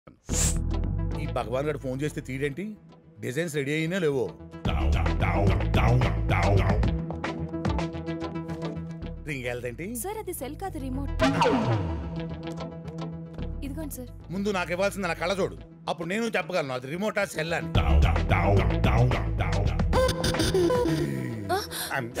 ఈ భగవాన్ గారు ఫోన్ చేస్తే తీడేంటి డిజైన్స్ రెడీ అయినా లేవో రింగ్ వెళ్దేంటి సార్ అది సెల్ కాదు రిమోట్ ఇదిగోండి సార్ ముందు నాకు ఇవ్వాల్సింది నా కళ్ళ చూడు అప్పుడు నేను చెప్పగలను అది రిమోటా సెల్ అని I'm-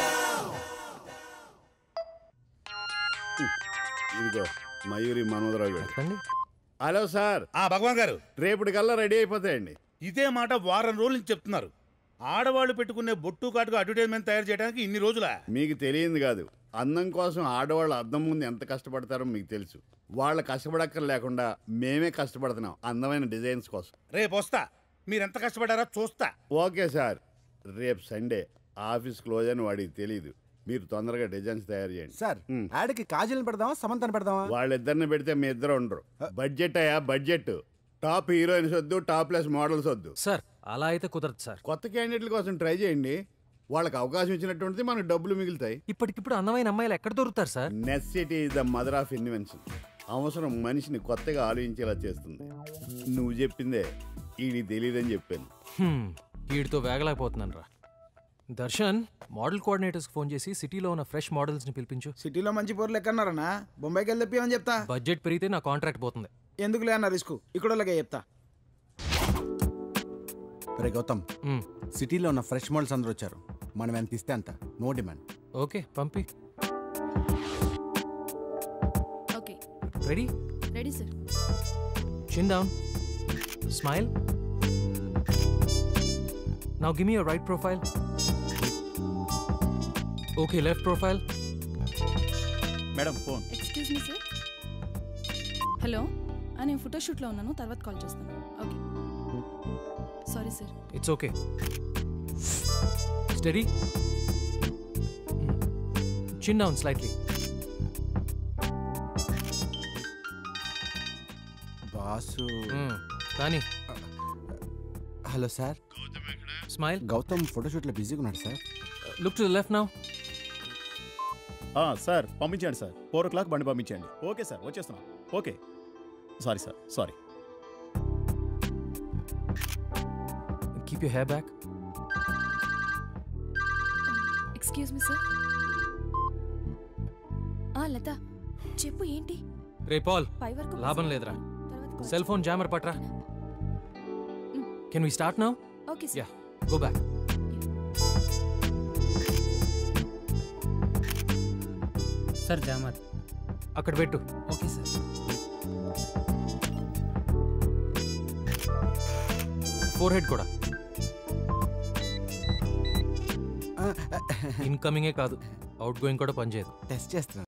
ఇదిగో మయూరి మనోదరావు గారు హలో సార్ ఆ భగవాన్ గారు రేపటికల్లా రెడీ అయిపోతాయండి ఇదే మాట వారం రోజుల నుంచి చెప్తున్నారు ఆడవాళ్ళు పెట్టుకునే బొట్టు కాటుకు అడ్వర్టైజ్మెంట్ తయారు చేయడానికి ఇన్ని రోజులా మీకు తెలియంది కాదు అందం కోసం ఆడవాళ్ళు అద్దం ముందు ఎంత కష్టపడతారో మీకు తెలుసు వాళ్ళ కష్టపడక్కర్ లేకుండా మేమే కష్టపడుతున్నాం అందమైన డిజైన్స్ కోసం రేపు వస్తా మీరెంత కష్టపడారో చూస్తా ఓకే సార్ రేపు సండే ఆఫీస్ క్లోజ్ అని వాడికి తెలియదు మీరు తొందరగా డిజైన్స్ తయారు చేయండి సార్ మ్. యాడ్కి కాజల్ని పెడదామా సమంతని పెడదామా వాళ్ళిద్దరిని పెడితే మీ ఇద్దరు ఉండరు బడ్జెట్ అయ్యా బడ్జెట్ టాప్ హీరోయిన్స్ వద్దు టాప్ లెస్ మోడల్స్ వద్దు సార్ అలా అయితే కుదరదు సార్ కొత్త క్యాండిడేట్ల కోసం ట్రై చేయండి వాళ్ళకి అవకాశం ఇచ్చినటువంటిది మనకు డబ్బులు మిగులుతాయి ఇప్పటికిప్పుడు అందమైన అమ్మాయిలు ఎక్కడ దొరుకుతారు sir necessity is the mother of invention అవసరం మనిషిని కొత్తగా ఆలోచించేలా చేస్తుంది నువ్వు చెప్పిందే ఈడికి తెలియదని చెప్పాను హ్మ్, వీడితో వేగలేకపోతున్నాను రా దర్శన్ మోడల్ కోఆర్డినేటర్స్ ఫోన్ చేసి సిటీలో ఉన్న ఫ్రెష్ మోడల్స్ ని పిలిపించు సిటీలో మంచి పోర్లు ఎక్కన్నారన్నా బొంబాయికి వెళ్ళి తెప్పియమని చెప్తా బడ్జెట్ పెరిగితే నా కాంట్రాక్ట్ పోతుంది ఎందుకులే అన్న రిస్క్ ఇక్కడ వాళ్ళకే చెప్తా రే గౌతమ్ మ్, సిటీలో ఉన్న ఫ్రెష్ మోడల్స్ అందరూ వచ్చారు మనం ఎంత ఇస్తే అంత నో డిమాండ్ ఓకే పంపి okay ready ready sir chin down smile now give me your right profile okay left profile madam phone excuse me sir hello ఆ, నేను ఫోటోషూట్లో ఉన్నాను తర్వాత కాల్ చేస్తాను okay sorry sir it's okay steady chin down slightly boss కానీ hello sir smile Gautam ఫోటోషూట్లో బిజీగా ఉన్నాడు sir look to left now ఆ, సార్ పంపించండి సార్ ఫోర్ ఓ క్లాక్ బండి పంపించండి ఓకే సార్ వచ్చేస్తున్నాం okay sorry sir sorry keep you hair back excuse me sir ఆ లత చెప్పు ఏంటి రే పాల్ పై వరకు లాభం లేదురా తర్వాత call సెల్ ఫోన్ జామర్ పట్రా can we start now okay yeah sir go back sir jammer అక్కడ పెట్టు ఓకే సార్ ఫోర్ హెడ్ కూడా ఇన్కమింగే కాదు అవుట్ గోయింగ్ కూడా పనిచేయదు టెస్ట్ చేస్తున్నాను